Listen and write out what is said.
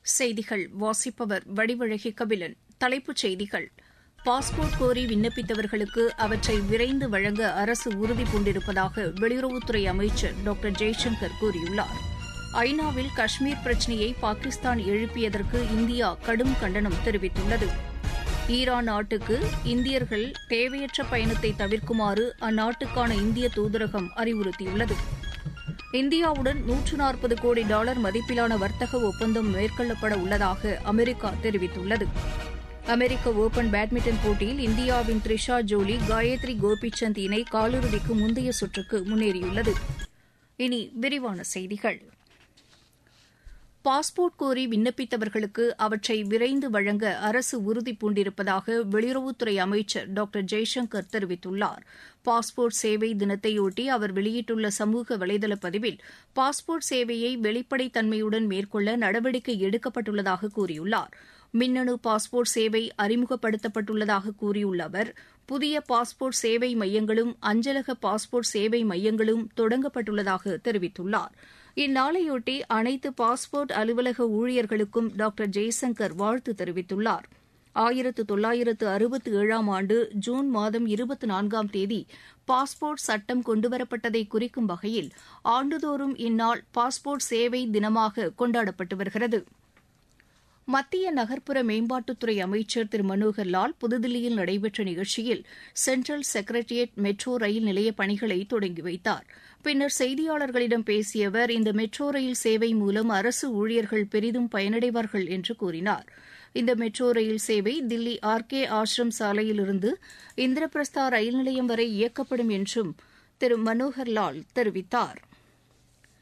செய்திகள் வாசிப்பவர் வடிவழகி கபிலன் தலைப்புச் செய்திகள் பாஸ்போர்ட் கோரி விண்ணப்பித்தவர்களுக்கு அவற்றை விரைந்து வழங்க அரசு உறுதி பூண்டிருப்பதாக வெளியுறவுத்துறை அமைச்சர் டாக்டர் ஜெய்சங்கர் கூறியுள்ளார் ஐநாவில் காஷ்மீர் பிரச்சினையை பாகிஸ்தான் எழுப்பியதற்கு இந்தியா கடும் கண்டனம் தெரிவித்துள்ளது ஈரான் நாட்டுக்கு இந்தியர்கள் தேவையற்ற பயணத்தை தவிர்க்குமாறு அந்நாட்டுக்கான இந்திய தூதரகம் அறிவுறுத்தியுள்ளது இந்தியாவுடன் நூற்று நாற்பது கோடி டாலர் மதிப்பிலான வர்த்தக ஒப்பந்தம் மேற்கொள்ளப்பட உள்ளதாக அமெரிக்கா தெரிவித்துள்ளது அமெரிக்க ஒபன் பேட்மிண்டன் போட்டியில் இந்தியாவின் த்ரிஷா ஜோலி காயத்ரி கோபிசந்த் இணை காலிறுதிக்கு முந்தைய சுற்றுக்கு முன்னேறியுள்ளது இனி விரிவான செய்திகள் பாஸ்போர்ட் கோரி விண்ணப்பித்தவர்களுக்கு அவற்றை விரைந்து வழங்க அரசு உறுதி பூண்டிருப்பதாக வெளியுறவுத்துறை அமைச்சர் டாக்டர் ஜெய்சங்கர் தெரிவித்துள்ளார் பாஸ்போர்ட் சேவை தினத்தையொட்டி அவர் வெளியிட்டுள்ள சமூக வலைதள பதிவில் பாஸ்போர்ட் சேவையை வெளிப்படைத்தன்மையுடன் மேற்கொள்ள நடவடிக்கை எடுக்கப்பட்டுள்ளதாக கூறியுள்ளார் மின்னணு பாஸ்போர்ட் சேவை அறிமுகப்படுத்தப்பட்டுள்ளதாக கூறியுள்ள அவர் புதிய பாஸ்போர்ட் சேவை மையங்களும் அஞ்சலக பாஸ்போர்ட் சேவை மையங்களும் தொடங்கப்பட்டுள்ளதாக தெரிவித்துள்ளார் இந்நாளையொட்டி அனைத்து பாஸ்போர்ட் அலுவலக ஊழியர்களுக்கும் டாக்டர் ஜெய்சங்கர் வாழ்த்து தெரிவித்துள்ளார் ஆயிரத்து தொள்ளாயிரத்து அறுபத்தி ஏழாம் ஆண்டு ஜூன் மாதம் இருபத்தி நான்காம் தேதி பாஸ்போர்ட் சட்டம் கொண்டுவரப்பட்டதை குறிக்கும் வகையில் ஆண்டுதோறும் இந்நாள் பாஸ்போர்ட் சேவை தினமாக கொண்டாடப்பட்டு வருகிறது மத்திய நகர்ப்புற மேம்பாட்டுத்துறை அமைச்சர் திரு மனோகர் லால் புதுதில்லியில் நடைபெற்ற நிகழ்ச்சியில் சென்ட்ரல் செக்ரட்டரியேட் மெட்ரோ ரயில் நிலைய பணிகளை தொடங்கி வைத்தார் பின்னர் செய்தியாளர்களிடம் பேசிய அவர் இந்த மெட்ரோ ரயில் சேவை மூலம் அரசு ஊழியர்கள் பெரிதும் பயனடைவார்கள் என்று கூறினார் இந்த மெட்ரோ ரயில் சேவை தில்லி ஆர் கே ஆசிரம் சாலையிலிருந்து இந்திரபிரஸ்தா ரயில் நிலையம் வரை இயக்கப்படும் என்றும் திரு மனோகர் லால் தெரிவித்தாா்